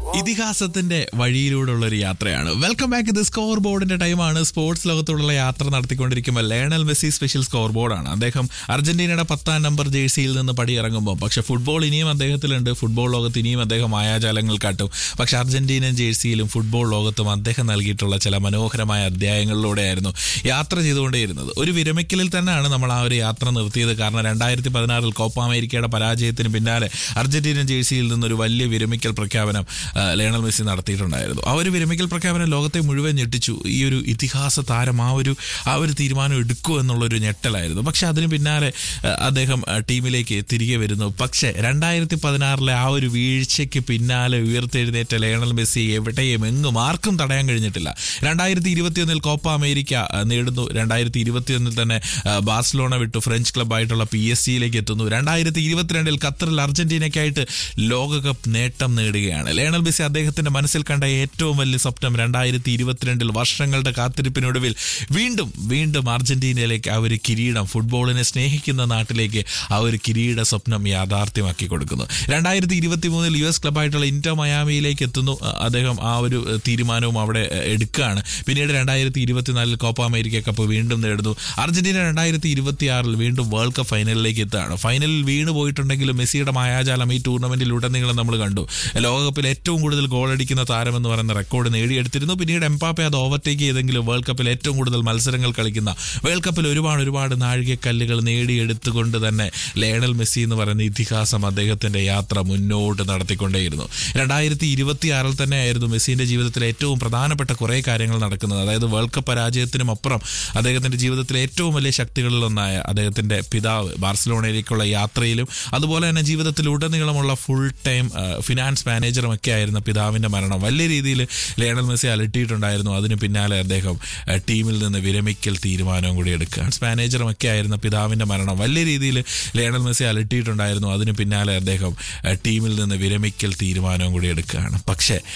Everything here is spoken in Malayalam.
ഇതിഹാസത്തിന്റെ വഴിയിലൂടെയുള്ള ഒരു യാത്രയാണ് വെൽക്കം ബാക്ക് ഇത് സ്കോർ ബോർഡിന്റെ ടൈമാണ് സ്പോർട്സ് ലോകത്തോടുള്ള യാത്ര നടത്തിക്കൊണ്ടിരിക്കുമ്പോൾ ലേണൽ മെസ്സി സ്പെഷ്യൽ സ്കോർ ബോർഡാണ് അദ്ദേഹം അർജന്റീനയുടെ പത്താം നമ്പർ ജേഴ്സിയിൽ നിന്ന് പടിയിറങ്ങുമ്പോൾ പക്ഷെ ഫുട്ബോൾ ഇനിയും അദ്ദേഹത്തിലുണ്ട് ഫുട്ബോൾ ലോകത്ത് ഇനിയും അദ്ദേഹം മായാജാലങ്ങൾ കാട്ടും പക്ഷെ അർജന്റീനൻ ജേഴ്സിയിലും ഫുട്ബോൾ ലോകത്തും അദ്ദേഹം നൽകിയിട്ടുള്ള ചില മനോഹരമായ അധ്യായങ്ങളിലൂടെയായിരുന്നു യാത്ര ചെയ്തുകൊണ്ടേയിരുന്നത് ഒരു വിരമിക്കലിൽ തന്നെയാണ് നമ്മൾ ആ ഒരു യാത്ര നിർത്തിയത് കാരണം രണ്ടായിരത്തി പതിനാറിൽ കോപ്പ അമേരിക്കയുടെ പരാജയത്തിന് പിന്നാലെ അർജന്റീനൻ ജേഴ്സിയിൽ നിന്നൊരു വലിയ വിരമിക്കൽ പ്രഖ്യാപനം ആ, ലയണൽ മെസ്സി നടത്തിയിട്ടുണ്ടായിരുന്നു ആ ഒരു വിരമിക്കൽ പ്രഖ്യാപനം ലോകത്തെ മുഴുവൻ ഞെട്ടിച്ചു ഈ ഒരു ഇതിഹാസ താരം ആ ഒരു ആ ഒരു തീരുമാനം എടുക്കൂ എന്നുള്ളൊരു ഞെട്ടലായിരുന്നു പക്ഷെ അതിന് പിന്നാലെ ആ, അദ്ദേഹം ആ, ടീമിലേക്ക് തിരികെ വരുന്നു പക്ഷേ രണ്ടായിരത്തി പതിനാറിലെ ആ ഒരു വീഴ്ചയ്ക്ക് പിന്നാലെ ഉയർത്തെഴുന്നേറ്റ ലയണൽ മെസ്സി എവിടെയും എങ്ങും ആർക്കും തടയാൻ കഴിഞ്ഞിട്ടില്ല രണ്ടായിരത്തി ഇരുപത്തിയൊന്നിൽ കോപ്പ അമേരിക്ക ആ, നേടുന്നു രണ്ടായിരത്തി ഇരുപത്തിയൊന്നിൽ തന്നെ ആ, ബാഴ്സലോണ വിട്ടു ഫ്രഞ്ച് ക്ലബ്ബായിട്ടുള്ള പി എസ് സിയിലേക്ക് എത്തുന്നു രണ്ടായിരത്തി ഇരുപത്തിരണ്ടിൽ ഖത്തറിൽ അർജന്റീനയ്ക്കായിട്ട് ലോകകപ്പ് നേട്ടം നേടുകയാണ് ലയണൽ മെസ്സി അദ്ദേഹത്തിന്റെ മനസ്സിൽ കണ്ട ഏറ്റവും വലിയ സ്വപ്നം രണ്ടായിരത്തി ഇരുപത്തിരണ്ടിൽ വർഷങ്ങളുടെ കാത്തിരിപ്പിനൊടുവിൽ വീണ്ടും വീണ്ടും അർജന്റീനയിലേക്ക് ആ ഒരു കിരീടം ഫുട്ബോളിനെ സ്നേഹിക്കുന്ന നാട്ടിലേക്ക് ആ ഒരു കിരീട സ്വപ്നം യാഥാർത്ഥ്യമാക്കി കൊടുക്കുന്നു രണ്ടായിരത്തി ഇരുപത്തി മൂന്നിൽ യു എസ് ക്ലബായിട്ടുള്ള ഇന്റർ മയാമിയിലേക്ക് എത്തുന്നു അ- അദ്ദേഹം ആ ഒരു എ, തീരുമാനവും അവിടെ എ, എടുക്കുകയാണ് പിന്നീട് രണ്ടായിരത്തി ഇരുപത്തിനാലിൽ കോപ്പ അമേരിക്ക കപ്പ് വീണ്ടും നേടുന്നു അർജന്റീന രണ്ടായിരത്തി ഇരുപത്തി ആറിൽ വീണ്ടും വേൾഡ് കപ്പ് ഫൈനലിലേക്ക് എത്തുകയാണ് ഫൈനലിൽ വീണ് പോയിട്ടുണ്ടെങ്കിലും മെസ്സിയുടെ മായാജാലം ഈ ടൂർണമെന്റിൽ ഉടനീളം നമ്മൾ കണ്ടു ലോകകപ്പിൽ ഏറ്റവും കൂടുതൽ ഗോൾ അടിക്കുന്ന താരം എന്ന് പറയുന്ന റെക്കോർഡ് നേടിയെടുത്തിരുന്നു പിന്നീട് എംപാപ്പെ അത് ഓവർടേക്ക് ചെയ്തെങ്കിലും വേൾഡ് കപ്പിൽ ഏറ്റവും കൂടുതൽ മത്സരങ്ങൾ കളിക്കുന്ന വേൾഡ് കപ്പിൽ ഒരുപാട് ഒരുപാട് നാഴികക്കല്ലുകൾ നേടിയെടുത്തുകൊണ്ട് തന്നെ ലയണൽ മെസ്സി എന്ന് പറയുന്ന ഇതിഹാസം അദ്ദേഹത്തിന്റെ യാത്ര മുന്നോട്ട് നടത്തിക്കൊണ്ടേയിരുന്നു രണ്ടായിരത്തി ഇരുപത്തി ആറിൽ തന്നെ ആയിരുന്നു മെസ്സിന്റെ ജീവിതത്തിലെ ഏറ്റവും പ്രധാനപ്പെട്ട കുറേ കാര്യങ്ങൾ നടക്കുന്നത് അതായത് വേൾഡ് കപ്പ് പരാജയത്തിനും അപ്പുറം അദ്ദേഹത്തിന്റെ ജീവിതത്തിലെ ഏറ്റവും വലിയ ശക്തികളിലൊന്നായ അദ്ദേഹത്തിന്റെ പിതാവ് ബാർസലോണയിലേക്കുള്ള യാത്രയിലും അതുപോലെ തന്നെ ജീവിതത്തിൽ ഉടനീളമുള്ള ഫുൾ ടൈം ഫിനാൻസ് മാനേജറും ഒക്കെ ആയിരുന്ന പിതാവിന്റെ മരണം വലിയ രീതിയിൽ ലയണൽ മെസ്സി അലട്ടിയിട്ടുണ്ടായിരുന്നു അതിന് പിന്നാലെ അദ്ദേഹം ആ, ടീമിൽ നിന്ന് വിരമിക്കൽ തീരുമാനവും കൂടി എടുക്കുകയാണ് മാനേജറും ഒക്കെ ആയിരുന്ന പിതാവിന്റെ മരണം വലിയ രീതിയിൽ ലയണൽ മെസ്സി അലട്ടിയിട്ടുണ്ടായിരുന്നു അതിന് പിന്നാലെ അദ്ദേഹം ആ, ടീമിൽ നിന്ന് വിരമിക്കൽ തീരുമാനവും കൂടി എടുക്കുകയാണ് പക്ഷേ